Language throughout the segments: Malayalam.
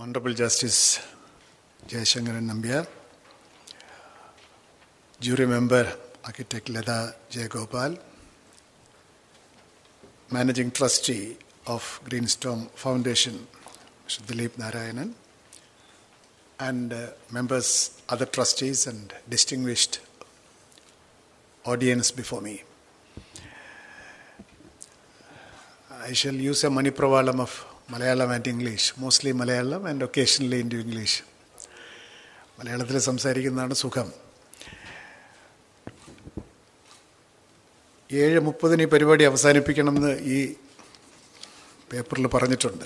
Honorable Justice Jayashankaran Nambiar, Jury Member Architect Leda Jayagopal, Managing Trustee of Greenstone Foundation, Mr. Dilip Narayanan, and uh, members, other trustees, and distinguished audience before me. I shall use a Manipravalam of Malayalam and English, mostly Malayalam and occasionally into English. മലയാളത്തിൽ സംസാരിക്കുന്നതാണ് സുഖം ഏഴ് മുപ്പതിന് ഈ പരിപാടി അവസാനിപ്പിക്കണമെന്ന് ഈ പേപ്പറിൽ പറഞ്ഞിട്ടുണ്ട്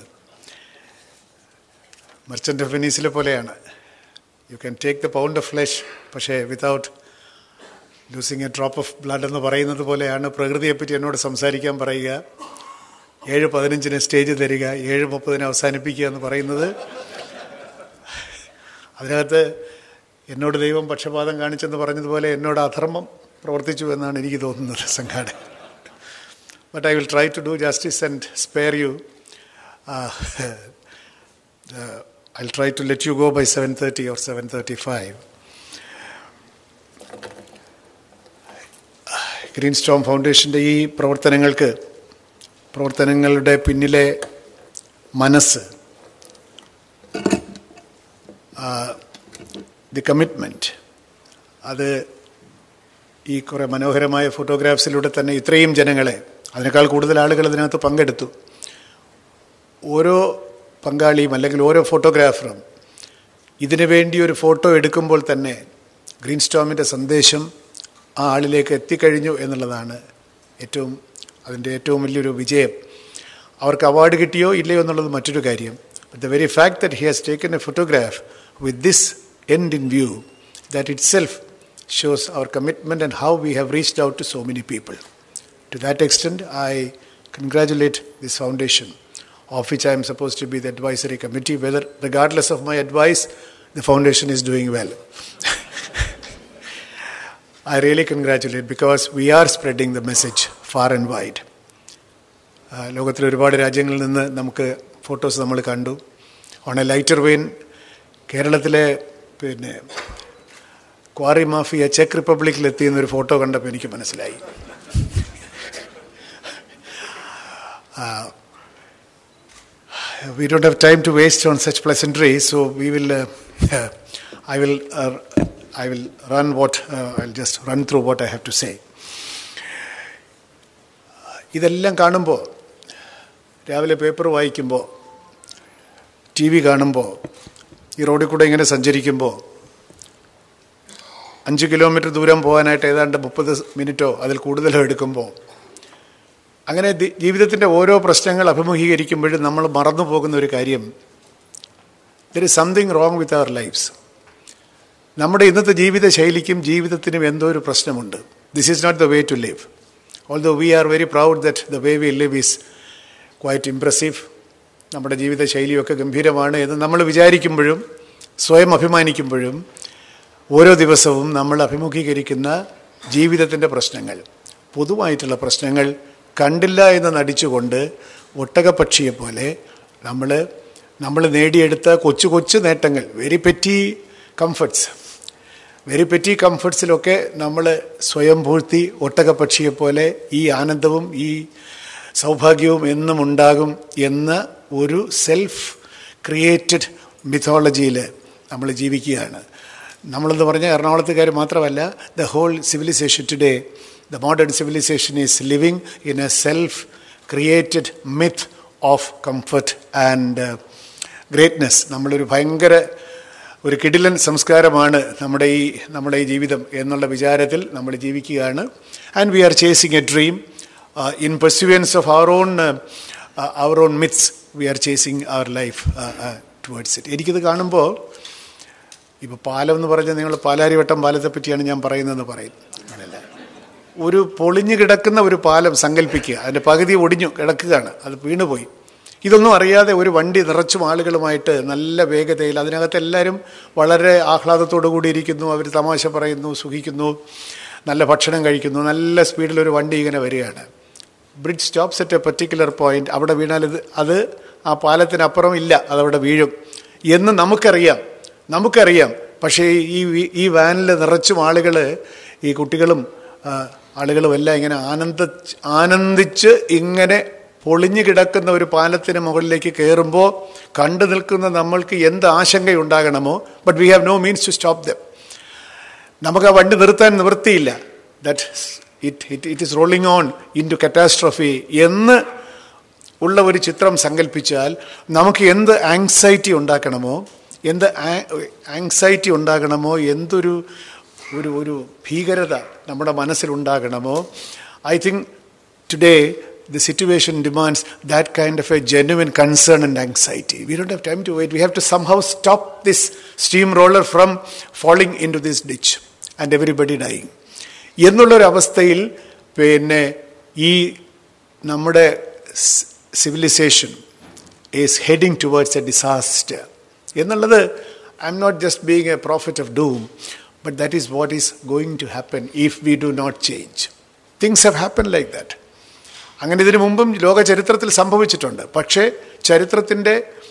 മർച്ചൻ്റ് ഓഫ് വെനീസിലെ പോലെയാണ് you can take the pound of flesh പക്ഷേ without losing a drop of blood എന്ന് പറയുന്നത് പോലെയാണ് പ്രകൃതിയെപ്പറ്റി എന്നോട് സംസാരിക്കാൻ പറയുക ഏഴ് പതിനഞ്ചിന് സ്റ്റേജ് തരിക ഏഴ് മുപ്പതിന് അവസാനിപ്പിക്കുക എന്ന് പറയുന്നത് അതിനകത്ത് എന്നോട് ദൈവം പക്ഷപാതം കാണിച്ചെന്ന് പറഞ്ഞതുപോലെ എന്നോട് അധർമ്മം പ്രവർത്തിച്ചു എന്നാണ് എനിക്ക് തോന്നുന്നത് സംഘാടകൻ but I will try to do justice and spare you I will try to let you go by seven thirty or seven thirty five green storm ഫൗണ്ടേഷൻ്റെ ഈ പ്രവർത്തനങ്ങൾക്ക് പ്രവർത്തനങ്ങളുടെ പിന്നിലെ മനസ്സ് ദി കമ്മിറ്റ്മെൻറ്റ് അത് ഈ കുറേ മനോഹരമായ ഫോട്ടോഗ്രാഫ്സിലൂടെ തന്നെ ഇത്രയും ജനങ്ങളെ അതിനേക്കാൾ കൂടുതൽ ആളുകൾ അതിനകത്ത് പങ്കെടുത്തു ഓരോ പങ്കാളിയും അല്ലെങ്കിൽ ഓരോ ഫോട്ടോഗ്രാഫറും ഇതിനു വേണ്ടി ഒരു ഫോട്ടോ എടുക്കുമ്പോൾ തന്നെ ഗ്രീൻ സ്റ്റോമിൻ്റെ സന്ദേശം ആ ആളിലേക്ക് എത്തിക്കഴിഞ്ഞു എന്നുള്ളതാണ് ഏറ്റവും അതിൻ്റെ ഏറ്റവും വലിയൊരു വിജയം അവർക്ക് അവാർഡ് കിട്ടിയോ ഇല്ലയോ എന്നുള്ളത് മറ്റൊരു കാര്യം but the very fact that he has taken a photograph with this end in view that itself shows our commitment and how we have reached out to so many people. To that extent, I congratulate this foundation, of which I am supposed to be the advisory committee, whether, regardless of my advice, the foundation is doing well. I really congratulate because we are spreading the message far and wide. ലോകത്തിലെ ഒരുപാട് രാജ്യങ്ങളിൽ നിന്ന് നമുക്ക് ഫോട്ടോസ് നമ്മൾ കണ്ടു ഓൺ എ ലൈറ്റർ വെയിൻ കേരളത്തിലെ പിന്നെ ക്വാറി മാഫിയ ചെക്ക് റിപ്പബ്ലിക്കിൽ എത്തിയെന്നൊരു ഫോട്ടോ കണ്ടപ്പോൾ എനിക്ക് മനസ്സിലായി we don't have time to waste on such pleasantries, so we will. Uh, I will. Uh, I will run what. Uh, I'll just run through what I have to say. ഇതെല്ലാം കാണുമ്പോൾ രാവിലെ പേപ്പർ വായിക്കുമ്പോൾ ടി വി കാണുമ്പോൾ ഈ റോഡിൽ കൂടെ ഇങ്ങനെ സഞ്ചരിക്കുമ്പോൾ അഞ്ച് കിലോമീറ്റർ ദൂരം പോകാനായിട്ട് ഏതാണ്ട് മുപ്പത് മിനിറ്റോ അതിൽ കൂടുതലോ എടുക്കുമ്പോൾ അങ്ങനെ ജീവിതത്തിൻ്റെ ഓരോ പ്രശ്നങ്ങൾ അഭിമുഖീകരിക്കുമ്പോഴും നമ്മൾ മറന്നു പോകുന്ന ഒരു കാര്യം there is something wrong with our lives നമ്മുടെ ഇന്നത്തെ ജീവിത ശൈലിക്കും ജീവിതത്തിനും എന്തോ ഒരു പ്രശ്നമുണ്ട് this is not the way to live although we are very proud that the way we live is quite impressive നമ്മുടെ ജീവിത ശൈലിയൊക്കെ ഗംഭീരമാണ് എന്ന് നമ്മൾ വിചാരിക്കുമ്പോഴും സ്വയം അഭിമാനിക്കുമ്പോഴും ഓരോ ദിവസവും നമ്മൾ അഭിമുഖീകരിക്കുന്ന ജീവിതത്തിൻ്റെ പ്രശ്നങ്ങൾ പൊതുവായിട്ടുള്ള പ്രശ്നങ്ങൾ കണ്ടില്ല എന്ന് നടിച്ചുകൊണ്ട് ഒട്ടകപ്പക്ഷിയെ പോലെ നമ്മൾ നമ്മൾ നേടിയെടുത്ത കൊച്ചു കൊച്ചു നേട്ടങ്ങൾ very petty comforts very petty കംഫർട്ട്സിലൊക്കെ നമ്മൾ സ്വയം പൂഴ്ത്തി ഒട്ടകപ്പക്ഷിയെ പോലെ ഈ ആനന്ദവും ഈ സൗഭാഗ്യവും എന്നും ഉണ്ടാകും എന്ന ഒരു സെൽഫ് ക്രിയേറ്റഡ് മിഥോളജിയിൽ നമ്മൾ ജീവിക്കുകയാണ് നമ്മളെന്ന് പറഞ്ഞാൽ എറണാകുളത്തുകാർ മാത്രമല്ല the whole civilization today the modern civilization is living in a self created myth of comfort and greatness നമ്മളൊരു ഭയങ്കര ഒരു കിടിലൻ സംസ്കാരമാണ് നമ്മുടെ ഈ നമ്മുടെ ഈ ജീവിതം എന്നുള്ള വിചാരത്തിൽ നമ്മൾ ജീവിക്കുകയാണ് and we are chasing a dream in pursuance of our own our own myths we are chasing our life towards it എനിക്കിത് കാണുമ്പോൾ ഇപ്പോൾ പാലം എന്ന് പറഞ്ഞാൽ നിങ്ങൾ പാലാരിവട്ടം പാലത്തെ പറ്റിയാണ് ഞാൻ പറയുന്നതെന്ന് പറയും അങ്ങനെയല്ല ഒരു പൊളിഞ്ഞു കിടക്കുന്ന ഒരു പാലം സങ്കല്പിക്കുക അതിൻ്റെ പകുതി ഒടിഞ്ഞു കിടക്കുകയാണ് അത് വീണുപോയി ഇതൊന്നും അറിയാതെ ഒരു വണ്ടി നിറച്ചും ആളുകളുമായിട്ട് നല്ല വേഗതയിൽ അതിനകത്ത് എല്ലാവരും വളരെ ആഹ്ലാദത്തോടു കൂടി ഇരിക്കുന്നു അവർ തമാശ പറയുന്നു സുഖിക്കുന്നു നല്ല ഭക്ഷണം കഴിക്കുന്നു നല്ല സ്പീഡിൽ ഒരു വണ്ടി ഇങ്ങനെ വരികയാണ് bridge stops at a particular point അവിടെ വീണാൽ ഇത് അത് ആ പാലത്തിനപ്പുറം ഇല്ല അതവിടെ വീഴും എന്ന് നമുക്കറിയാം നമുക്കറിയാം പക്ഷേ ഈ ഈ വാനിൽ നിറച്ചും ആളുകൾ ഈ കുട്ടികളും ആ, ആളുകളും എല്ലാം ഇങ്ങനെ ആനന്ദ ആനന്ദിച്ച് ഇങ്ങനെ പൊളിഞ്ഞു കിടക്കുന്ന ഒരു പാലത്തിന് മുകളിലേക്ക് കയറുമ്പോൾ കണ്ടു നിൽക്കുന്ന നമ്മൾക്ക് എന്ത് ആശങ്കയുണ്ടാകണമോ but we have no means to stop them നമുക്ക് ആ വണ്ടി നിർത്താൻ നിവൃത്തിയില്ല that it it it is rolling on into catastrophe എന്ന് ഉള്ള ഒരു ചിത്രം സങ്കല്പിച്ചാൽ നമുക്ക് എന്ത് ആങ്സൈറ്റി ഉണ്ടാക്കണമോ എന്ത് ആങ്സൈറ്റി ഉണ്ടാകണമോ എന്തൊരു ഒരു ഒരു ഭീകരത നമ്മുടെ മനസ്സിലുണ്ടാകണമോ I think today the situation demands that kind of a genuine concern and anxiety. We don't have time to wait. We have to somehow stop this steamroller from falling into this ditch and everybody dying. എന്നുള്ളൊരവസ്ഥയിൽ പിന്നെ ഈ നമ്മുടെ civilization is heading towards a disaster എന്നുള്ളത് I M not just being a prophet of doom but that is what is going to happen if we do not change things have happen like that അങ്ങനെ ഇതിനു മുമ്പും ലോക ചരിത്രത്തിൽ സംഭവിച്ചിട്ടുണ്ട് പക്ഷേ ചരിത്രത്തിൻ്റെ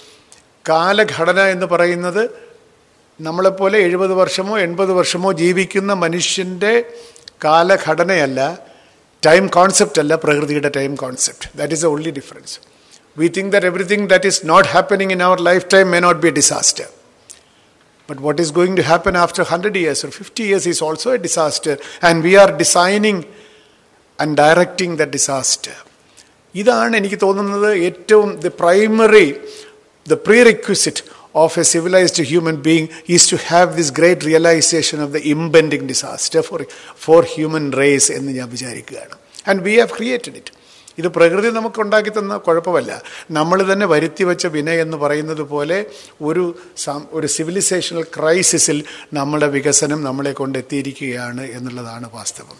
കാലഘടന എന്ന് പറയുന്നത് നമ്മളെപ്പോലെ എഴുപത് വർഷമോ എൺപത് വർഷമോ ജീവിക്കുന്ന മനുഷ്യൻ്റെ കാലഘടനയല്ല ടൈം കോൺസെപ്റ്റ് അല്ല പ്രകൃതിയുടെ time concept that is the only difference we think that everything that is not happening in our lifetime may not be a disaster But what is going to happen after 100 years or 50 years is also a disaster, and we are designing and directing the disaster. ഇതാണ് എനിക്ക് തോന്നുന്നത് ഏറ്റവും the primary the prerequisite of a civilized human being is to have this great realization of the impending disaster for for human race എന്ന് ഞാൻ വിചാരിക്കുകയാണ് and we have created it ഇത് പ്രകൃതി നമുക്ക് ഉണ്ടാക്കി തന്ന കുഴപ്പമല്ല നമ്മൾ തന്നെ വരുത്തി വെച്ച വിന എന്ന് പറയുന്നത് പോലെ ഒരു സം- ഒരു സിവിലൈസേഷണൽ ക്രൈസിസിൽ നമ്മുടെ വികസനം നമ്മളെ കൊണ്ട് എത്തിയിരിക്കുകയാണ് എന്നുള്ളതാണ് വാസ്തവം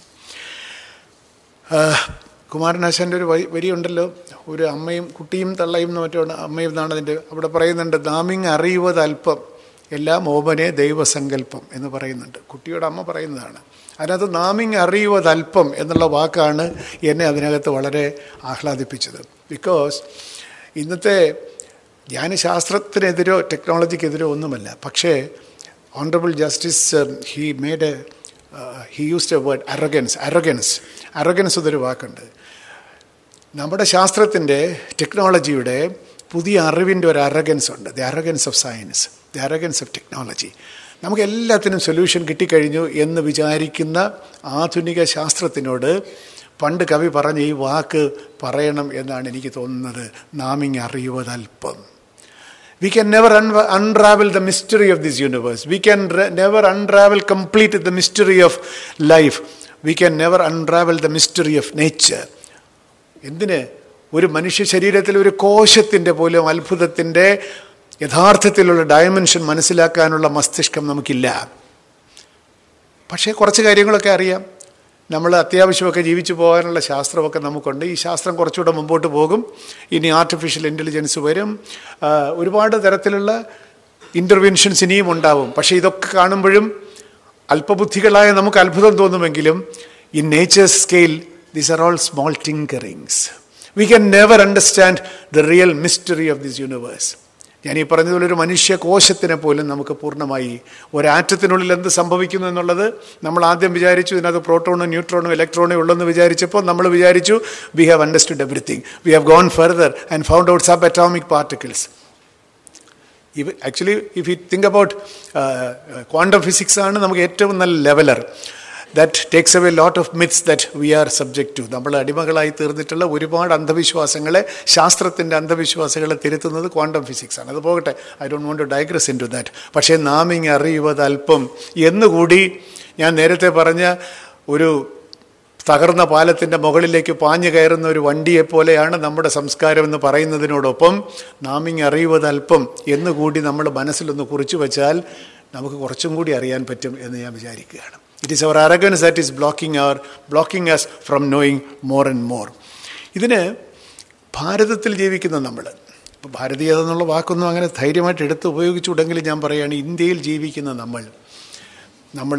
കുമാരനാശാൻ്റെ ഒരു വരി വരിയുണ്ടല്ലോ ഒരു അമ്മയും കുട്ടിയും തള്ളയും എന്ന് മറ്റോ അമ്മയും എന്നാണ് അതിൻ്റെ അവിടെ പറയുന്നുണ്ട് നാമിങ് അറിയുവത് അല്പം എല്ലാം ഓമനെ ദൈവസങ്കല്പം എന്ന് പറയുന്നുണ്ട് കുട്ടിയുടെ അമ്മ പറയുന്നതാണ് അതിനകത്ത് നാമിങ് അറിയുവത് അല്പം എന്നുള്ള വാക്കാണ് എന്നെ അതിനകത്ത് വളരെ ആഹ്ലാദിപ്പിച്ചത് ബിക്കോസ് ഇന്നത്തെ ഞാൻ ശാസ്ത്രത്തിനെതിരോ ടെക്നോളജിക്കെതിരോ ഒന്നുമല്ല പക്ഷേ honourable justice he made a he used a word arrogance arrogance arrogance എന്നൊരു വാക്കുണ്ട് നമ്മുടെ ശാസ്ത്രത്തിൻ്റെ ടെക്നോളജിയുടെ പുതിയ അറിവിൻ്റെ ഒരു അറഗൻസ് ഉണ്ട് the arrogance of science the arrogance of technology നമുക്ക് എല്ലാത്തിനും സൊല്യൂഷൻ കിട്ടിക്കഴിഞ്ഞു എന്ന് വിചാരിക്കുന്ന ആധുനിക ശാസ്ത്രത്തിനോട് പണ്ട് കവി പറഞ്ഞ ഈ വാക്ക് പറയണം എന്നാണ് എനിക്ക് തോന്നുന്നത് നാമിങ് അറിയുവതൽപ്പം We can never un- unravel the mystery of this universe. We can re- never unravel complete the mystery of life. We can never unravel the mystery of nature. എന്തിന് ഒരു മനുഷ്യ ശരീരത്തിൽ ഒരു കോശത്തിൻ്റെ പോലും അത്ഭുതത്തിൻ്റെ യഥാർത്ഥത്തിലുള്ള ഡയമെൻഷൻ മനസ്സിലാക്കാനുള്ള മസ്തിഷ്കം നമുക്കില്ല പക്ഷേ കുറച്ച് കാര്യങ്ങളൊക്കെ അറിയാം നമ്മൾ അത്യാവശ്യമൊക്കെ ജീവിച്ചു പോകാനുള്ള ശാസ്ത്രമൊക്കെ നമുക്കുണ്ട് ഈ ശാസ്ത്രം കുറച്ചുകൂടെ മുമ്പോട്ട് പോകും ഇനി ആർട്ടിഫിഷ്യൽ ഇൻ്റലിജൻസ് വരും ആ, ഒരുപാട് തരത്തിലുള്ള ഇൻ്റർവെൻഷൻസ് ഇനിയും ഉണ്ടാവും പക്ഷേ ഇതൊക്കെ കാണുമ്പോഴും അല്പബുദ്ധികളായ നമുക്ക് അത്ഭുതം തോന്നുമെങ്കിലും in nature's scale these are all small tinkerings we can never understand the real mystery of this universe ഞാൻ ഈ പറഞ്ഞതുപോലെ ഒരു മനുഷ്യ കോശത്തിനെ പോലും നമുക്ക് പൂർണ്ണമായി ഒരാറ്റത്തിനുള്ളിൽ എന്ത് സംഭവിക്കുന്നു എന്നുള്ളത് നമ്മൾ ആദ്യം വിചാരിച്ചു ഇതിനകത്ത് പ്രോട്ടോണും ന്യൂട്രോണും ഇലക്ട്രോണും ഉള്ളെന്ന് വിചാരിച്ചപ്പോൾ നമ്മൾ വിചാരിച്ചു we have understood everything we have gone further and found out subatomic particles ഇവ actually if you think about quantum physics ആണ് നമുക്ക് ഏറ്റവും നല്ല leveller that takes away lot of myths that we are subject to നമ്മൾ അടിമകളായി തീർന്നിട്ടുള്ള ഒരുപാട് അന്ധവിശ്വാസങ്ങളെ ശാസ്ത്രത്തിൻ്റെ അന്ധവിശ്വാസങ്ങളെ തിരുത്തുന്നത് ക്വാണ്ടം ഫിസിക്സ് ആണ് അത് പോകട്ടെ I don't want to digress into that പക്ഷേ നാമിങ് അറിയുവത് അല്പം എന്നുകൂടി ഞാൻ നേരത്തെ പറഞ്ഞ ഒരു തകർന്ന പാലത്തിൻ്റെ മുകളിലേക്ക് പാഞ്ഞു കയറുന്ന ഒരു വണ്ടിയെപ്പോലെയാണ് നമ്മുടെ സംസ്കാരം എന്ന് പറയുന്നതിനോടൊപ്പം നാമിങ് അറിയുവത് അല്പം എന്നുകൂടി നമ്മൾ മനസ്സിലൊന്ന് കുറിച്ചു വെച്ചാൽ നമുക്ക് കുറച്ചും കൂടി അറിയാൻ പറ്റും എന്ന് ഞാൻ വിചാരിക്കുകയാണ് it is our arrogance that is blocking our blocking us from knowing more and more ഇതിന് ഭാരതത്തിൽ ജീവിക്കുന്ന നമ്മൾ ഇപ്പോൾ ഭാരതീയത എന്നുള്ള വാക്കൊന്നും അങ്ങനെ ധൈര്യമായിട്ട് എടുത്ത് ഉപയോഗിച്ചുണ്ടെങ്കിലും ഞാൻ പറയുകയാണ് ഇന്ത്യയിൽ ജീവിക്കുന്ന നമ്മൾ നമ്മൾ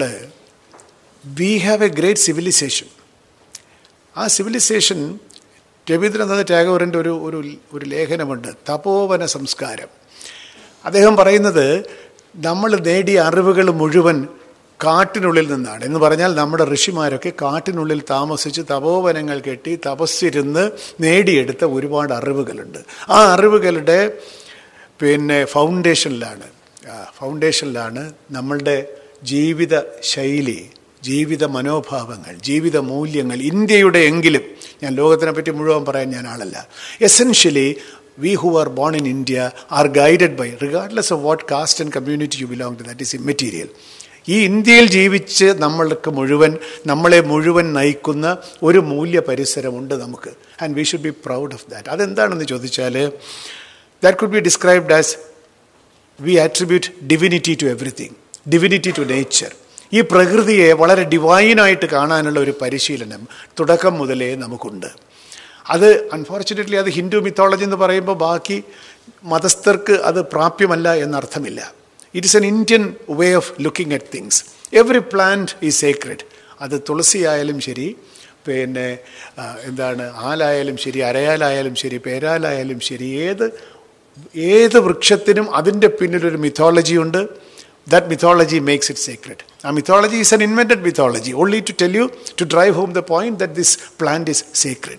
we have a great civilization ആ സിവിലൈസേഷൻ രവീന്ദ്രനാഥ് ടാഗോറിൻ്റെ ഒരു ഒരു ഒരു ലേഖനമുണ്ട് തപോവന സംസ്കാരം അദ്ദേഹം പറയുന്നത് നമ്മൾ നേടിയ അറിവുകൾ മുഴുവൻ കാട്ടിനുള്ളിൽ നിന്നാണ് എന്ന് പറഞ്ഞാൽ നമ്മുടെ ഋഷിമാരൊക്കെ കാട്ടിനുള്ളിൽ താമസിച്ച് തപോവനങ്ങൾ കെട്ടി തപസ്സിരുന്ന് നേടിയെടുത്ത ഒരുപാട് അറിവുകളുണ്ട് ആ അറിവുകളുടെ പിന്നെ ഫൗണ്ടേഷനിലാണ് ഫൗണ്ടേഷനിലാണ് നമ്മളുടെ ജീവിത ശൈലി ജീവിത മനോഭാവങ്ങൾ ജീവിത മൂല്യങ്ങൾ ഇന്ത്യയുടെ എങ്കിലും ഞാൻ ലോകത്തിനെ പറ്റി മുഴുവൻ പറയാൻ ഞാൻ ആളല്ല essentially we who are born in India are guided by regardless of what caste and community you belong to that is immaterial ഈ ഇന്ത്യയിൽ ജീവിച്ച് നമ്മൾക്ക് മുഴുവൻ നമ്മളെ മുഴുവൻ നയിക്കുന്ന ഒരു മൂല്യ പരിസരമുണ്ട് നമുക്ക് and we should be proud of that അതെന്താണെന്ന് ചോദിച്ചാൽ that could be described as we attribute divinity to everything divinity to nature ഈ പ്രകൃതിയെ വളരെ ഡിവൈനായിട്ട് കാണാനുള്ള ഒരു പരിശീലനം തുടക്കം മുതലേ നമുക്കുണ്ട് അത് അൺഫോർച്ചുനേറ്റ്ലി അത് ഹിന്ദു മിത്തോളജി എന്ന് പറയുമ്പോൾ ബാക്കി മതസ്ഥർക്ക് അത് പ്രാപ്യമല്ല എന്നർത്ഥമില്ല it is an Indian way of looking at things every plant is sacred അത് തുളസി ആയാലും ശരി പിന്നെ ആ, എന്താണ് ആലായാലും ശരി അരയാലായാലും ശരി പേരാലായാലും ശരി ഏത് ഏത് വൃക്ഷത്തിനും അതിൻ്റെ പിന്നിലൊരു മിഥോളജി ഉണ്ട് that mythology makes it secret ആ mythology is an invented mythology only to tell you to drive home the point that this plant is secret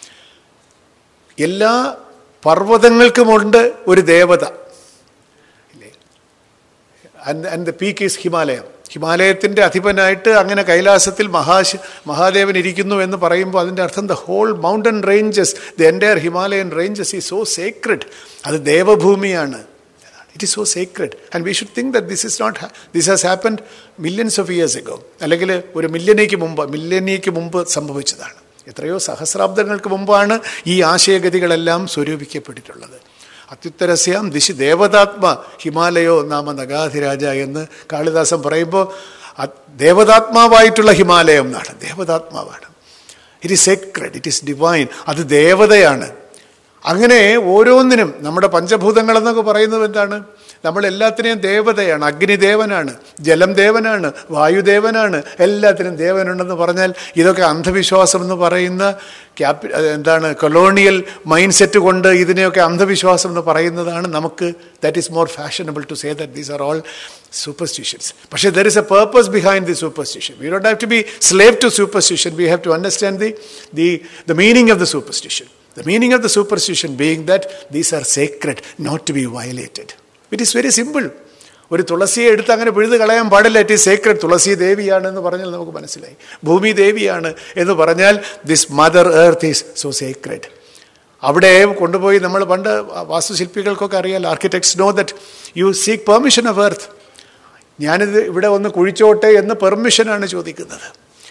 എല്ലാ പർവ്വതങ്ങൾക്കുമുണ്ട് ഒരു ദേവത ഇല്ലേ and and the peak is Himalaya ഹിമാലയത്തിൻ്റെ അധിപനായിട്ട് അങ്ങനെ കൈലാസത്തിൽ മഹാശ മഹാദേവൻ ഇരിക്കുന്നു എന്ന് പറയുമ്പോൾ അതിൻ്റെ അർത്ഥം the whole mountain ranges the entire Himalayan ranges ഈ സോ സേക്രഡ് അത് ദേവഭൂമിയാണ് it is so Sacred and we should think that this is not this has happened millions of years ago അല്ലെങ്കിൽ ഒരു മില്യനയ്ക്ക് മുമ്പ് മില്യനിക്ക് മുമ്പ് സംഭവിച്ചതാണ് എത്രയോ സഹസ്രാബ്ദങ്ങൾക്ക് മുമ്പാണ് ഈ ആശയഗതികളെല്ലാം സ്വരൂപിക്കപ്പെട്ടിട്ടുള്ളത് അത്യുത്തരസ്യാം ദിശി ദേവതാത്മ ഹിമാലയോ നാമ നഗാധിരാജ എന്ന് കാളിദാസൻ പറയുമ്പോൾ അത് ദേവതാത്മാവായിട്ടുള്ള ഹിമാലയം എന്നാണ് ദേവതാത്മാവാണ് it is sacred it is divine അത് ദേവതയാണ് അങ്ങനെ ഓരോന്നിനും നമ്മുടെ പഞ്ചഭൂതങ്ങളെന്നൊക്കെ പറയുന്നത് എന്താണ് നമ്മൾ എല്ലാത്തിനെയും ദേവതയാണ് അഗ്നിദേവനാണ് ജലം ദേവനാണ് വായുദേവനാണ് എല്ലാത്തിനും ദേവനുണ്ടെന്ന് പറഞ്ഞാൽ ഇതൊക്കെ അന്ധവിശ്വാസം എന്ന് പറയുന്ന ക്യാപി എന്താണ് കൊളോണിയൽ മൈൻഡ് സെറ്റ് കൊണ്ട് ഇതിനെയൊക്കെ അന്ധവിശ്വാസം എന്ന് പറയുന്നതാണ് നമുക്ക് that is more fashionable to say that these are all superstitions പക്ഷേ there is a purpose behind the superstition we don't have to be slave to superstition we have to understand the the the meaning of the superstition The meaning of the superstition being that these are sacred, not to be violated. It is very simple. ഒരു തുളസിയെ എടുത്ത് അങ്ങനെ പിഴുത് കളയാൻ പാടില്ല ഇറ്റ് ഈസ് സേക്രഡ് തുളസി ദേവിയാണ് എന്ന് പറഞ്ഞാൽ നമുക്ക് മനസ്സിലായി ഭൂമി ദേവിയാണ് എന്ന് പറഞ്ഞാൽ this mother earth is so sacred അവിടെ കൊണ്ടുപോയി നമ്മൾ പണ്ട് വാസ്തുശില്പികൾക്കൊക്കെ അറിയാലോ architects know that you seek permission of earth ഞാനിത് ഇവിടെ ഒന്ന് കുഴിച്ചോട്ടെ എന്ന് പെർമിഷനാണ് ചോദിക്കുന്നത്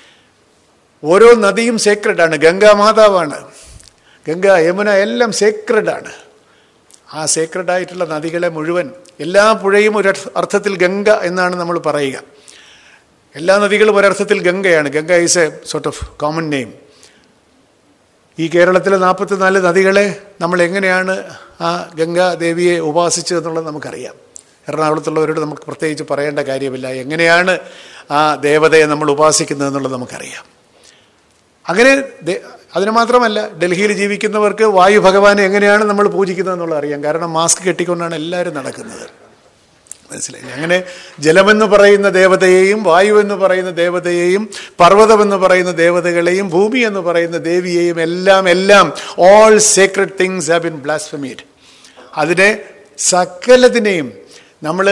ഓരോ നദിയും സേക്രഡാണ് ഗംഗാമാതാവാണ് ഗംഗ യമുന എല്ലാം സേക്രഡാണ് ആ സേക്രഡായിട്ടുള്ള നദികളെ മുഴുവൻ എല്ലാ പുഴയും ഒരു അർത്ഥത്തിൽ ഗംഗ എന്നാണ് നമ്മൾ പറയുക എല്ലാ നദികളും ഒരർത്ഥത്തിൽ ഗംഗയാണ് Ganga is a sort of common name ഈ കേരളത്തിലെ നാൽപ്പത്തിനാല് നദികളെ നമ്മൾ എങ്ങനെയാണ് ആ ഗംഗാദേവിയെ ഉപാസിച്ചതെന്നുള്ളത് നമുക്കറിയാം എറണാകുളത്തുള്ളവരോട് നമുക്ക് പ്രത്യേകിച്ച് പറയേണ്ട കാര്യമില്ല എങ്ങനെയാണ് ആ ദേവതയെ നമ്മൾ ഉപാസിക്കുന്നത് എന്നുള്ളത് നമുക്കറിയാം അങ്ങനെ അതിന് മാത്രമല്ല ഡൽഹിയിൽ ജീവിക്കുന്നവർക്ക് വായു ഭഗവാനെ എങ്ങനെയാണ് നമ്മൾ പൂജിക്കുന്നത് എന്നുള്ളത് അറിയാം കാരണം മാസ്ക് കെട്ടിക്കൊണ്ടാണ് എല്ലാവരും നടക്കുന്നത് മനസ്സിലായില്ലേ അങ്ങനെ ജലമെന്ന് പറയുന്ന ദേവതയെയും വായു എന്ന് പറയുന്ന ദേവതയെയും പർവ്വതമെന്ന് പറയുന്ന ദേവതകളെയും ഭൂമി എന്ന് പറയുന്ന ദേവിയെയും എല്ലാം എല്ലാം all secret things have been blasphemed അതിനെ സകലതിനെയും നമ്മൾ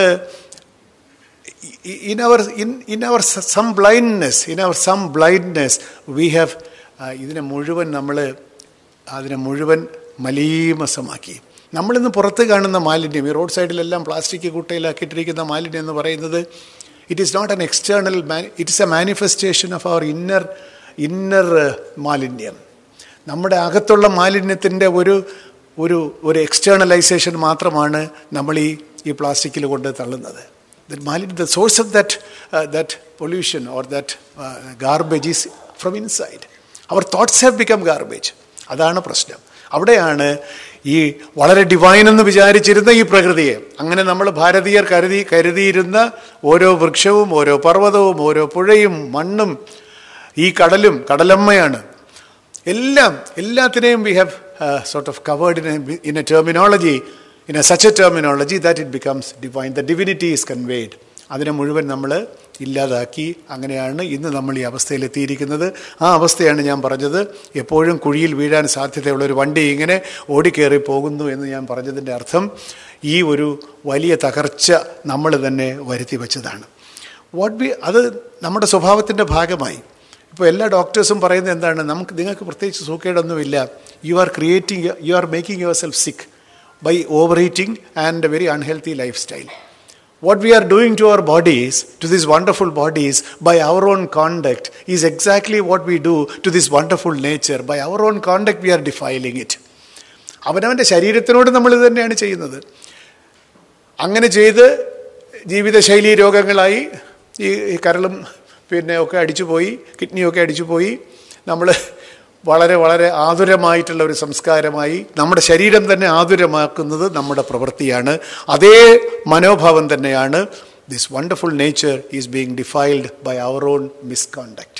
in our in in our some blindness in our some blindness we have ഇതിനെ മുഴുവൻ നമ്മൾ അതിനെ മുഴുവൻ മലീമസമാക്കി നമ്മളിന്ന് പുറത്ത് കാണുന്ന മാലിന്യം ഈ റോഡ് സൈഡിലെല്ലാം പ്ലാസ്റ്റിക് കുട്ടയിലാക്കിയിട്ടിരിക്കുന്ന മാലിന്യം എന്ന് പറയുന്നത് it is not an external it is a manifestation of our inner inner മാലിന്യം നമ്മുടെ അകത്തുള്ള മാലിന്യത്തിൻ്റെ ഒരു ഒരു ഒരു എക്സ്റ്റേണലൈസേഷൻ മാത്രമാണ് നമ്മൾ ഈ ഈ പ്ലാസ്റ്റിക്കിൽ കൊണ്ട് തള്ളുന്നത് that malin- the source of that, uh, that pollution or that uh, garbage is from inside. Our thoughts have become garbage. അതാണ് പ്രശ്നം അവിടെയാണ് ഈ വളരെ ഡിവൈൻ എന്ന് വിചാരിച്ചിരുന്ന ഈ പ്രകൃതിയെ അങ്ങനെ നമ്മൾ ഭാരതീയർ കരുതി കരുതിയിരുന്ന ഓരോ വൃക്ഷവും ഓരോ പർവ്വതവും ഓരോ പുഴയും മണ്ണും ഈ കടലും കടലമ്മയാണ് എല്ലാം എല്ലാത്തിനെയും we have sort of covered in in a terminology in a such a terminology that it becomes divine the divinity is conveyed അതിനെ മുഴുവൻ നമ്മൾ ഇല്ലാതാക്കി അങ്ങനെയാണ് ഇന്ന് നമ്മൾ ഈ അവസ്ഥയിലെത്തിയിരിക്കുന്നത് ആ അവസ്ഥയാണ് ഞാൻ പറഞ്ഞത് എപ്പോഴും കുഴിയിൽ വീഴാൻ സാധ്യതയുള്ള ഒരു വണ്ടി ഇങ്ങനെ ഓടിക്കേറി പോകുന്നു എന്ന് ഞാൻ പറഞ്ഞതിൻ്റെ അർത്ഥം ഈ ഒരു വലിയ തകർച്ച നമ്മൾ തന്നെ വരുത്തി വച്ചതാണ് വാട്ട് ബി അത് നമ്മുടെ സ്വഭാവത്തിൻ്റെ ഭാഗമായി ഇപ്പോൾ എല്ലാ ഡോക്ടേഴ്സും പറയുന്നത് എന്താണ് നമുക്ക് നിങ്ങൾക്ക് പ്രത്യേകിച്ച് സൂക്കേടൊന്നുമില്ല you are creating you are making yourself sick by overeating and a very unhealthy lifestyle what we are doing to our bodies, to these wonderful bodies, by our own conduct, is exactly what we do to this wonderful nature. By our own conduct, we are defiling it. അവനവൻ്റെ ശരീരത്തിനോട് നമ്മൾ ഇത് തന്നെയാണ് ചെയ്യുന്നത് അങ്ങനെ ചെയ്ത് ജീവിതശൈലി രോഗങ്ങളായി ഈ ഈ കരളും പിന്നെ ഒക്കെ അടിച്ചുപോയി കിഡ്നിയൊക്കെ അടിച്ചുപോയി നമ്മൾ വളരെ വളരെ ആതുരമായിട്ടുള്ള ഒരു സംസ്കാരമായി നമ്മുടെ ശരീരം തന്നെ ആതുരമാക്കുന്നത് നമ്മുടെ പ്രവൃത്തിയാണ് അതേ മനോഭാവം തന്നെയാണ് this wonderful nature is being defiled by our own misconduct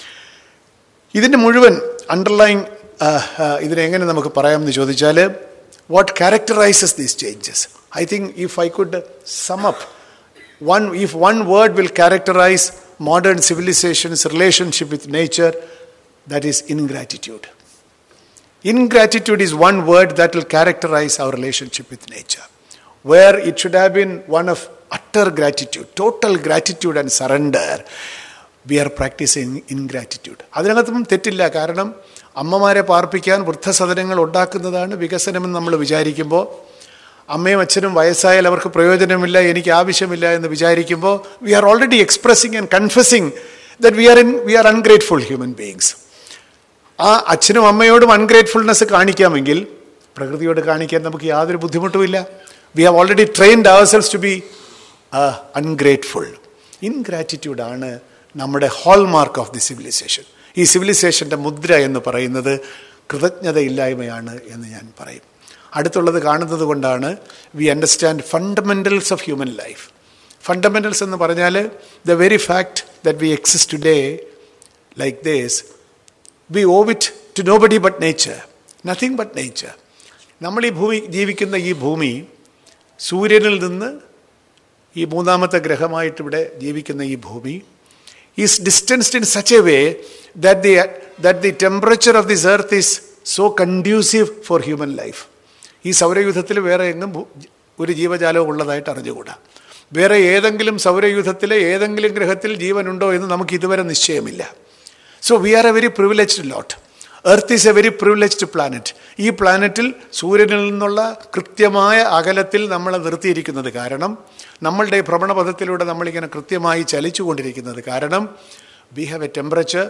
ഇതിൻ്റെ മുഴുവൻ അണ്ടർലൈൻ ഇതിനെങ്ങനെ നമുക്ക് പറയാമെന്ന് ചോദിച്ചാൽ what characterizes these changes I think if I could sum up one if one word will characterize modern civilization's relationship with nature, that is ingratitude. Ingratitude is one word that will characterize our relationship with nature, where it should have been one of utter gratitude, total gratitude and surrender. We are practising ingratitude അതിനകത്തും തെറ്റില്ല കാരണം അമ്മമാരെ പാർപ്പിക്കാൻ വൃദ്ധസദനങ്ങൾ ഉണ്ടാക്കുന്നതാണ് വികസനമെന്ന് നമ്മൾ വിചാരിക്കുമ്പോൾ അമ്മയും അച്ഛനും വയസ്സായാൽ അവർക്ക് പ്രയോജനമില്ല എനിക്ക് ആവശ്യമില്ല എന്ന് വിചാരിക്കുമ്പോൾ we are already expressing and confessing that we are in we are ungrateful human beings ആ അച്ഛനും അമ്മയോടും അൺഗ്രേറ്റ്ഫുൾനെസ് കാണിക്കാമെങ്കിൽ പ്രകൃതിയോട് കാണിക്കാൻ നമുക്ക് യാതൊരു ബുദ്ധിമുട്ടുമില്ല we have already trained ourselves to be ungrateful ഇൻഗ്രാറ്റിറ്റ്യൂഡാണ് നമ്മുടെ ഹോൾമാർക്ക് ഓഫ് ദി സിവിലൈസേഷൻ ഈ സിവിലൈസേഷൻ്റെ മുദ്ര എന്ന് പറയുന്നത് കൃതജ്ഞതയില്ലായ്മയാണ് എന്ന് ഞാൻ പറയും അടുത്തുള്ളത് കാണുന്നത് കൊണ്ടാണ് we understand fundamentals of human life fundamentals എന്ന് പറഞ്ഞാൽ the very fact that we exist today like this we owe it to nobody but nature nothing but nature നമ്മൾ ഈ ഭൂമി ജീവിക്കുന്ന ഈ ഭൂമി സൂര്യനിൽ നിന്ന് ഈ മൂന്നാമത്തെ ഗ്രഹമായിട്ട് ഇവിടെ ജീവിക്കുന്ന ഈ ഭൂമി is distanced in such a way that the that the temperature of this earth is so conducive for human life ഈ സൗരയൂഥത്തിൽ വേറെ എങ്ങും ഒരു ജീവജാലവും ഉള്ളതായിട്ട് അറിഞ്ഞുകൂടാ വേറെ ഏതെങ്കിലും സൗരയൂഥത്തിലെ ഏതെങ്കിലും ഗ്രഹത്തിൽ ജീവനുണ്ടോ എന്ന് നമുക്ക് ഇതുവരെ നിശ്ചയമില്ല so we are a very privileged lot earth is a very privileged planet ഈ പ്ലാനറ്റിൽ സൂര്യനിൽ നിന്നുള്ള കൃത്യമായ അകലത്തിൽ നമ്മളെ നിർത്തിയിരിക്കുന്നത് കാരണം നമ്മളുടെ ഭ്രമണപഥത്തിലൂടെ നമ്മളിങ്ങനെ കൃത്യമായി ചലിച്ചുകൊണ്ടിരിക്കുന്നത് കാരണം we have a temperature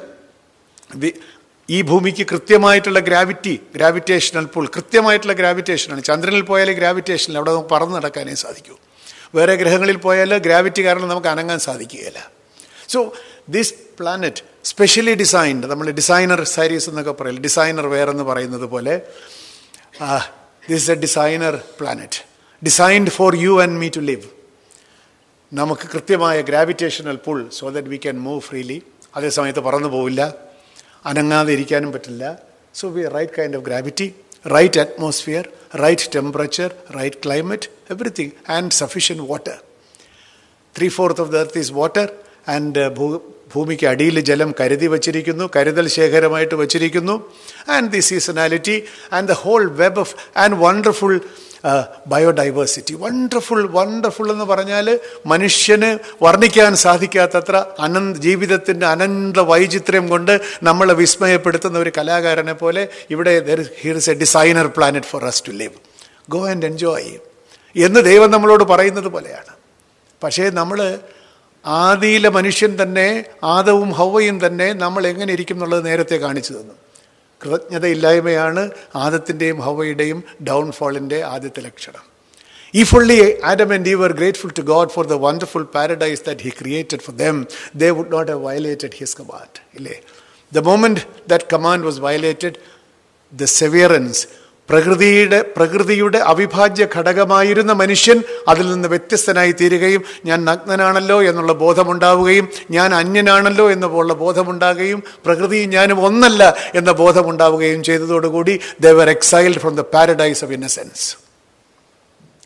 we ഈ ഭൂമിക്ക് കൃത്യമായിട്ടുള്ള ഗ്രാവിറ്റി ഗ്രാവിറ്റേഷണൽ പുൾ കൃത്യമായിട്ടുള്ള ഗ്രാവിറ്റേഷനാണ് ചന്ദ്രനിൽ പോയാൽ ഗ്രാവിറ്റേഷനിൽ അവിടെ നമുക്ക് പറന്ന് നടക്കാനേ സാധിക്കൂ വേറെ ഗ്രഹങ്ങളിൽ പോയാൽ ഗ്രാവിറ്റി കാരണം നമുക്ക് അനങ്ങാൻ സാധിക്കുകയില്ല so this planet specially designed നമ്മൾ ഡിസൈനർ സാരീസ് എന്നൊക്കെ പറയില്ല ഡിസൈനർ വേറെന്ന് പറയുന്നത് പോലെ this a designer planet designed for you and me to live നമുക്ക് കൃത്യമായ gravitational pull so that we can move freely അതേ സമയത്ത് പറന്നു പോവില്ല അനങ്ങാതെ ഇരിക്കാനും പറ്റില്ല so we right kind of gravity right atmosphere right temperature right climate everything and sufficient water three fourth of the earth is water and ഭൂ ഭൂമിക്ക് അടിയിൽ ജലം കരുതി വച്ചിരിക്കുന്നു കരുതൽ ശേഖരമായിട്ട് വച്ചിരിക്കുന്നു and the seasonality and the whole web of and wonderful biodiversity wonderful wonderful എന്ന് പറഞ്ഞാൽ മനുഷ്യന് വർണ്ണിക്കാൻ സാധിക്കാത്തത്ര അനന്ത ജീവിതത്തിൻ്റെ അനന്ത വൈചിത്ര്യം കൊണ്ട് നമ്മളെ വിസ്മയപ്പെടുത്തുന്ന ഒരു കലാകാരനെ പോലെ ഇവിടെ here is a designer planet for us to live go and enjoy എന്ന് ദൈവം നമ്മളോട് പറയുന്നത് പോലെയാണ് പക്ഷേ നമ്മൾ ആദിയിലെ മനുഷ്യൻ തന്നെ ആദവും ഹൗവയും തന്നെ നമ്മൾ എങ്ങനെ ഇരിക്കും എന്നുള്ളത് നേരത്തെ കാണിച്ചു തന്നു കൃതജ്ഞതയില്ലായ്മയാണ് ആദത്തിൻ്റെയും ഹവയുടെയും ഡൗൺഫോളിൻ്റെ ആദ്യത്തെ ലക്ഷണം if only Adam and Eve were grateful to God for the wonderful paradise that He created for them, they would not have violated His command. ഇല്ലേ The moment that command was violated, the severance, പ്രകൃതിയുടെ പ്രകൃതിയുടെ അവിഭാജ്യ ഘടകമായിരുന്ന മനുഷ്യൻ അതിൽ നിന്ന് വ്യത്യസ്തനായി തീരുകയും ഞാൻ നഗ്നനാണല്ലോ എന്നുള്ള ബോധമുണ്ടാവുകയും ഞാൻ അന്യനാണല്ലോ എന്നുള്ള ബോധമുണ്ടാകുകയും പ്രകൃതിയും ഞാനും ഒന്നല്ല എന്ന ബോധമുണ്ടാവുകയും ചെയ്തതോടുകൂടി they were exiled from the paradise of innocence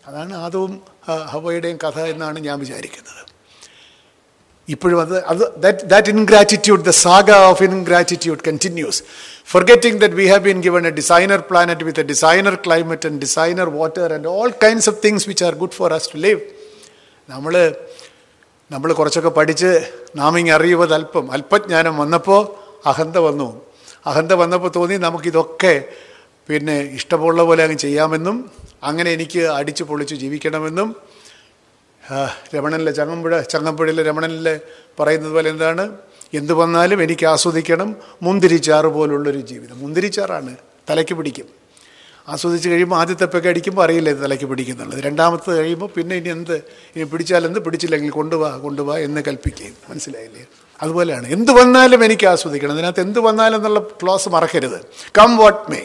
അതാണ് ആദവും ആ, ഹവയുടെയും കഥ എന്നാണ് ഞാൻ വിചാരിക്കുന്നത് ഇപ്പോഴും അത് അത് that that ingratitude the saga of ingratitude continues forgetting that we have been given a designer planet with a designer climate and designer water and all kinds of things which are good for us to live നമ്മൾ നമ്മൾ കുറച്ചൊക്കെ പഠിച്ച് നാമിങ് അറിയുന്നത് അല്പം അല്പജ്ഞാനം വന്നപ്പോൾ അഹന്ത വന്നു അഹന്ത വന്നപ്പോൾ തോന്നി നമുക്കിതൊക്കെ പിന്നെ ഇഷ്ടമുള്ള പോലെ അങ്ങ് ചെയ്യാമെന്നും അങ്ങനെ എനിക്ക് അടിച്ചു പൊളിച്ച് ജീവിക്കണമെന്നും ആ, രമണനിലെ ചങ്ങമ്പുഴ ചങ്ങമ്പുഴയിലെ രമണനിലെ പറയുന്നത് പോലെ എന്താണ് എന്ത് വന്നാലും എനിക്ക് ആസ്വദിക്കണം മുന്തിരിച്ചാറ് പോലുള്ളൊരു ജീവിതം മുന്തിരിച്ചാറാണ് തലയ്ക്ക് പിടിക്കും ആസ്വദിച്ച് കഴിയുമ്പോൾ ആദ്യത്തെ പെക്കെ അടിക്കുമ്പോൾ അറിയില്ല ഇത് തലയ്ക്ക് പിടിക്കുന്നുള്ളത് രണ്ടാമത്തെ കഴിയുമ്പോൾ പിന്നെ ഇനി എന്ത് ഇനി പിടിച്ചാലെന്ത് പിടിച്ചില്ലെങ്കിൽ കൊണ്ടുപോവാ കൊണ്ടുപോവാ എന്ന് കൽപ്പിക്കുകയും മനസ്സിലായില്ലേ അതുപോലെയാണ് എന്ത് വന്നാലും എനിക്ക് ആസ്വദിക്കണം അതിനകത്ത് എന്ത് വന്നാലും എന്നുള്ള ക്ലോസ് മറക്കരുത് കം വാട്ട് മേ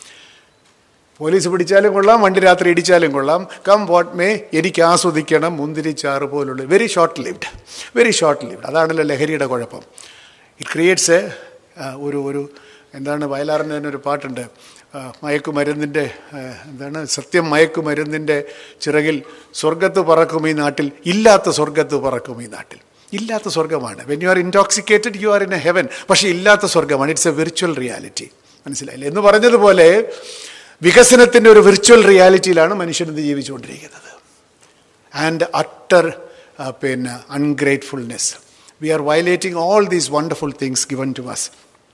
പോലീസ് പിടിച്ചാലും കൊള്ളാം വണ്ടി രാത്രി ഇടിച്ചാലും കൊള്ളാം കം വാട്ട് മേ എനിക്ക് ആസ്വദിക്കണം മുന്തിരിച്ചാറ് പോലുള്ള very short lived very short lived അതാണല്ലോ ലഹരിയുടെ കുഴപ്പം ഇറ്റ് ക്രിയേറ്റ്സ് എ ഒരു ഒരു എന്താണ് വയലാറിന് തന്നെ ഒരു പാട്ടുണ്ട് ആ, മയക്കുമരുന്നിൻ്റെ ആ, എന്താണ് സത്യം മയക്കുമരുന്നിൻ്റെ ചിറകിൽ സ്വർഗത്ത് പറക്കും ഈ നാട്ടിൽ ഇല്ലാത്ത സ്വർഗത്ത് പറക്കും ഈ നാട്ടിൽ ഇല്ലാത്ത സ്വർഗമാണ് when you are intoxicated you are in a heaven പക്ഷേ ഇല്ലാത്ത സ്വർഗമാണ് ഇറ്റ്സ് എ വിർച്വൽ റിയാലിറ്റി മനസ്സിലായില്ലേ എന്ന് പറഞ്ഞതുപോലെ വികസനത്തിൻ്റെ ഒരു വിർച്വൽ റിയാലിറ്റിയിലാണ് മനുഷ്യൻ ഇന്ന് ജീവിച്ചുകൊണ്ടിരിക്കുന്നത് ആൻഡ് അട്ടർ പിന്നെ ungratefulness we are violating all these wonderful things given to us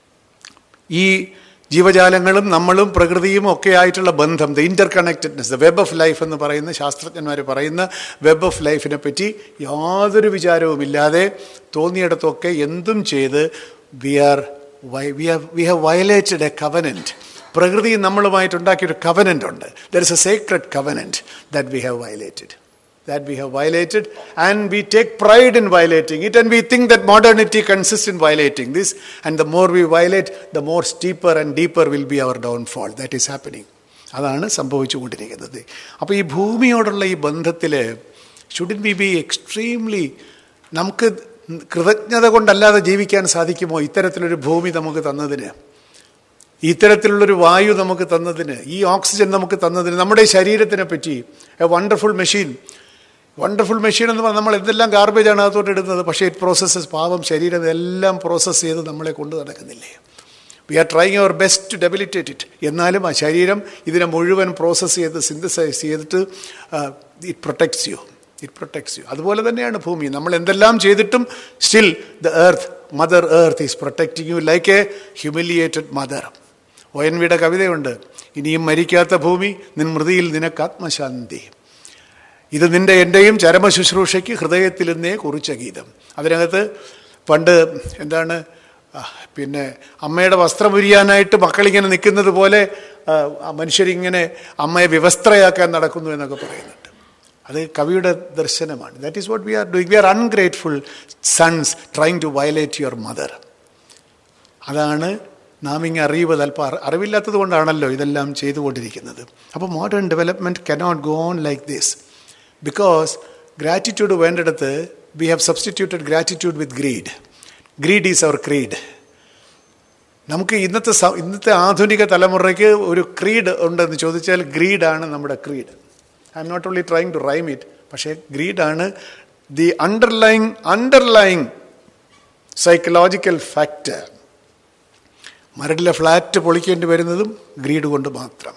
ഈ ജീവജാലങ്ങളും നമ്മളും പ്രകൃതിയും ഒക്കെ ആയിട്ടുള്ള ബന്ധം the interconnectedness the web of life എന്ന് പറയുന്ന ശാസ്ത്രജ്ഞന്മാർ പറയുന്ന വെബ് ഓഫ് ലൈഫിനെ പറ്റി യാതൊരു വിചാരവുമില്ലാതെ തോന്നിയിടത്തൊക്കെ എന്തും ചെയ്ത് we are we have we have violated a covenant പ്രകൃതി നമ്മളുമായിട്ടുണ്ടാക്കിയൊരു കവനൻ്റ് ഉണ്ട് there is a sacred covenant that we have violated that we have violated and we take pride in violating it and we think that modernity consists in violating this and the more we violate the more steeper and deeper will be our downfall that is happening അതാണ് സംഭവിച്ചുകൊണ്ടിരിക്കുന്നത് അപ്പോൾ ഈ ഭൂമിയോടുള്ള ഈ ബന്ധത്തിൽ ഷുഡിൻ ബി ബി എക്സ്ട്രീംലി നമുക്ക് കൃതജ്ഞത കൊണ്ടല്ലാതെ ജീവിക്കാൻ സാധിക്കുമോ ഇത്തരത്തിലൊരു ഭൂമി നമുക്ക് തന്നതിന് ഇത്തരത്തിലുള്ളൊരു വായു നമുക്ക് തന്നതിന് ഈ ഓക്സിജൻ നമുക്ക് തന്നതിന് നമ്മുടെ ശരീരത്തിനെ പറ്റി a wonderful machine wonderful machine എന്ന് പറഞ്ഞാൽ നമ്മൾ എന്തെല്ലാം ഗാർബേജാണ് അകത്തോട്ട് ഇടുന്നത് പക്ഷേ ഇറ്റ് പ്രോസസ്സസ് പാവം ശരീരം എല്ലാം പ്രോസസ്സ് ചെയ്ത് നമ്മളെ കൊണ്ട് നടക്കുന്നില്ലേ we are trying our best to debilitate it എന്നാലും ആ ശരീരം ഇതിനെ മുഴുവൻ പ്രോസസ്സ് ചെയ്ത് സിന്തസൈസ് ചെയ്തിട്ട് it protects you it protects you അതുപോലെ തന്നെയാണ് ഭൂമി നമ്മൾ എന്തെല്ലാം ചെയ്തിട്ടും still the earth mother earth is protecting you like a humiliated mother O N വിയുടെ കവിതയുണ്ട് ഇനിയും മരിക്കാത്ത ഭൂമി നിൻ മൃതിയിൽ നിനക്ക് ആത്മശാന്തി ഇത് നിന്റെ എൻ്റെയും ചരമ ശുശ്രൂഷയ്ക്ക് ഹൃദയത്തിൽ നിന്നേ കുറിച്ച ഗീതം അതിനകത്ത് പണ്ട് എന്താണ് ആ, പിന്നെ അമ്മയുടെ വസ്ത്രം ഉരിയാനായിട്ട് മക്കളിങ്ങനെ നിൽക്കുന്നത് പോലെ ആ, ആ മനുഷ്യരിങ്ങനെ അമ്മയെ വ്യവസ്ഥയാക്കാൻ നടക്കുന്നു എന്നൊക്കെ പറയുന്നുണ്ട് അത് കവിയുടെ ദർശനമാണ് that is what we are doing we are ungrateful sons trying to violate your mother അതാണ് നാം ഇങ്ങനെ അറിയുന്നത് അല്പം അറി- അറിവില്ലാത്തത് കൊണ്ടാണല്ലോ ഇതെല്ലാം ചെയ്തുകൊണ്ടിരിക്കുന്നത് അപ്പോൾ modern development cannot go on like this because gratitude വേണ്ടിടത്ത് we have substituted gratitude with greed greed is our creed നമുക്ക് ഇന്നത്തെ സ- ഇന്നത്തെ ആധുനിക തലമുറയ്ക്ക് ഒരു ക്രീഡ് ഉണ്ടെന്ന് ചോദിച്ചാൽ ഗ്രീഡാണ് നമ്മുടെ creed I M not only trying to rhyme it പക്ഷേ ഗ്രീഡാണ് the underlying underlying psychological factor മരടിലെ ഫ്ലാറ്റ് പൊളിക്കേണ്ടി വരുന്നതും ഗ്രീഡ് കൊണ്ട് മാത്രം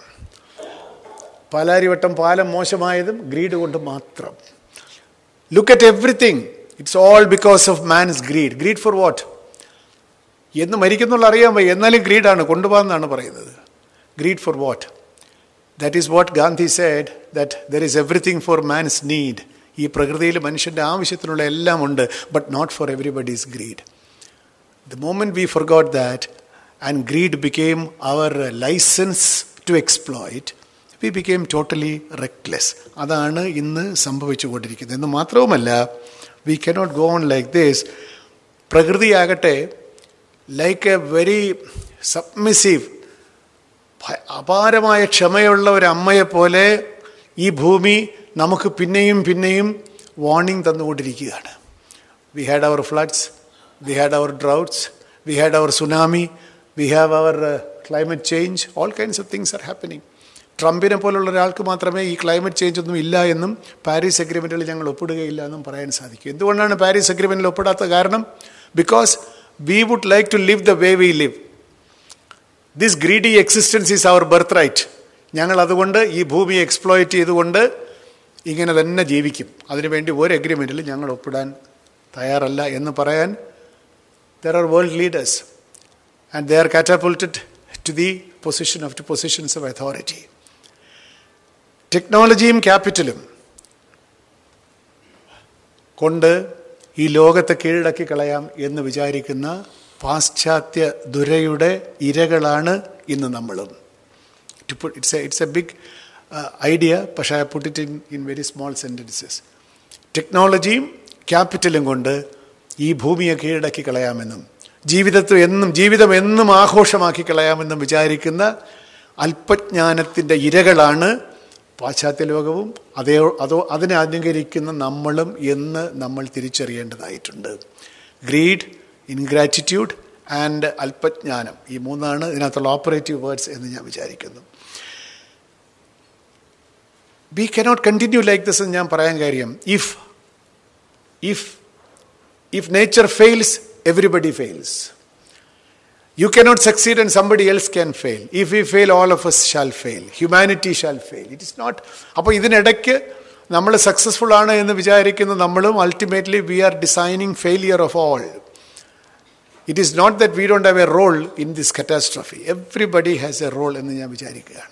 പാലാരിവട്ടം പാലം മോശമായതും ഗ്രീഡ് കൊണ്ട് മാത്രം look at everything it's all because of man's greed greed for what എന്ന് മരിക്കുന്നുള്ള അറിയാൻ വയ്യ എന്നാലും ഗ്രീഡാണ് കൊണ്ടുപോകാമെന്നാണ് പറയുന്നത് greed for what that is what Gandhi said that there is everything for man's need ഈ പ്രകൃതിയിൽ മനുഷ്യൻ്റെ ആവശ്യത്തിനുള്ള എല്ലാം ഉണ്ട് but not for everybody's greed The moment we forgot that and greed became our uh, license to exploit, we became totally reckless. അതാണ് ഇന്ന് സംഭവിച്ചുകൊണ്ടിരിക്കുന്നത് എന്ന് മാത്രവുമല്ല we cannot go on like this പ്രകൃതിയാകട്ടെ ലൈക്ക് എ വെരി സബ്മിസീവ് അപാരമായ ക്ഷമയുള്ള ഒരു അമ്മയെപ്പോലെ ഈ ഭൂമി നമുക്ക് പിന്നെയും പിന്നെയും വാർണിംഗ് തന്നുകൊണ്ടിരിക്കുകയാണ് we had our floods we had our droughts, we had our tsunami, we have our uh, climate change, all kinds of things are happening. ട്രംപിനെ പോലുള്ള ഒരാൾക്ക് മാത്രമേ ഈ ക്ലൈമറ്റ് ചേഞ്ച് ഒന്നും ഇല്ല എന്നും പാരീസ് അഗ്രിമെൻറ്റിൽ ഞങ്ങൾ ഒപ്പിടുകയില്ല എന്നും പറയാൻ സാധിക്കും എന്തുകൊണ്ടാണ് പാരീസ് അഗ്രിമെൻറ്റിൽ ഒപ്പിടാത്ത കാരണം because we would like to live the way we live this greedy existence is our birthright ഞങ്ങൾ അതുകൊണ്ട് ഈ ഭൂമിയെ എക്സ്പ്ലോയിറ്റ് ചെയ്തുകൊണ്ട് ഇങ്ങനെ തന്നെ ജീവിക്കും അതിനുവേണ്ടി ഒരു അഗ്രിമെൻറ്റിൽ ഞങ്ങൾ ഒപ്പിടാൻ തയ്യാറല്ല എന്ന് പറയാൻ there are world leaders and they are catapulted to the position of to positions of authority ടെക്നോളജിയും ക്യാപിറ്റലും കൊണ്ട് ഈ ലോകത്തെ കീഴടക്കി കളയാം എന്ന് വിചാരിക്കുന്ന പാശ്ചാത്യ ദുരയുടെ ഇരകളാണ് ഇന്ന് നമ്മളും to put it's a it's a big idea പക്ഷേ I put it in in very small sentences ടെക്നോളജിയും ക്യാപിറ്റലും കൊണ്ട് ഈ ഭൂമിയെ കീഴടക്കി കളയാമെന്നും ജീവിതത്തെ എന്നും ജീവിതം എന്നും ആഘോഷമാക്കി കളയാമെന്നും വിചാരിക്കുന്ന അല്പജ്ഞാനത്തിൻ്റെ ഇരകളാണ് പാശ്ചാത്യ ലോകവും അതേ അതോ അതിനെ അനുകരിക്കുന്ന നമ്മളും എന്ന് നമ്മൾ തിരിച്ചറിയേണ്ടതായിട്ടുണ്ട് ഗ്രീഡ് ഇൻഗ്രാറ്റിറ്റ്യൂഡ് ആൻഡ് അല്പജ്ഞാനം ഈ മൂന്നാണ് ഇതിനകത്തുള്ള ഓപ്പറേറ്റീവ് വേർഡ്സ് എന്ന് ഞാൻ വിചാരിക്കുന്നു we cannot continue like this എന്ന് ഞാൻ പറയാൻ കാര്യം if if if nature fails everybody fails you cannot succeed and somebody else can fail if you fail all of us shall fail humanity shall fail it is not അപ്പോൾ ഇതിനിടയ്ക്ക് നമ്മൾ സക്സസ്ഫുൾ ആണ് എന്ന് വിചാരിക്കുന്ന നമ്മളും ultimately we are designing failure of all it is not that we don't have a role in this catastrophe everybody has a role എന്ന് ഞാൻ വിചാരിക്കുകയാണ്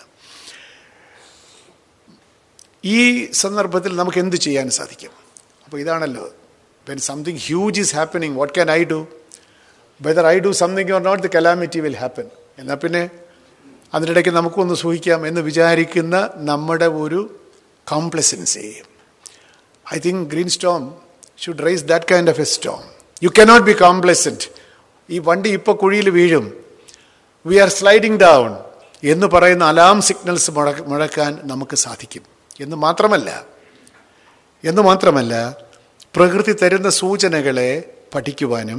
ഈ സന്ദർഭത്തിൽ നമുക്ക് എന്ത് ചെയ്യാൻ സാധിക്കും അപ്പോൾ ഇതാണല്ലോ when something huge is happening what can I do whether I do something or not the calamity will happen എന്നാൽ പിന്നെ അതിനിടയ്ക്ക് നമുക്കൊന്ന് സൂഹിക്കാം എന്ന് വിചാരിക്കുന്ന നമ്മുടെ ഒരു complacency I think green storm should rise that kind of a storm you cannot be complacent ഈ വണ്ടി ഇപ്പോൾ കുഴിയിൽ വീഴും വി ആർ സ്ലൈഡിങ് ഡൗൺ എന്ന് പറയുന്ന അലാം സിഗ്നൽസ് മുഴക്ക മുഴക്കാൻ നമുക്ക് സാധിക്കും എന്ന് മാത്രമല്ല എന്ന് മാത്രമല്ല പ്രകൃതി തരുന്ന സൂചനകളെ പഠിക്കുവാനും